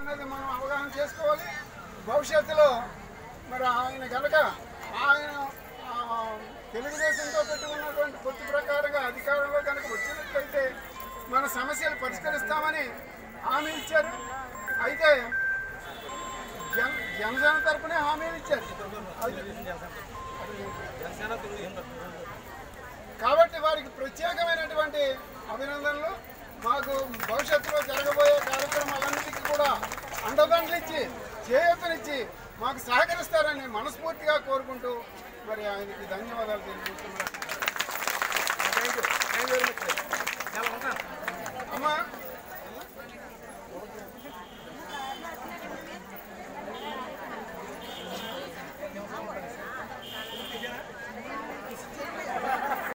అనేది మనం అవగాహన చేసుకోవాలి భవిష్యత్తులో మరి ఆయన కనుక ఆయన ఆ, తెలుగుదేశంతో పెట్టుకున్నటువంటి పొత్తు ప్రకారంగా అధికారంలో కనుక వచ్చినట్లయితే మన సమస్యలు పరిష్కరిస్తామని హామీ ఇచ్చారు అయితే జన జనసేన తరపునే హామీలు ఇచ్చారు అది- కాబట్టి వారికి ప్రత్యేకమైనటువంటి అభినందనలు మాకు భవిష్యత్తులో జరగబోయే కార్యక్రమాలన్నిటికీ కూడా అండదండలు ఇచ్చి చేయూతనిచ్చి మాకు సహకరిస్తారని మనస్ఫూర్తిగా కోరుకుంటూ మరి ఆయనకి ధన్యవాదాలు తెలియజేస్తున్నాను thank you thank you very much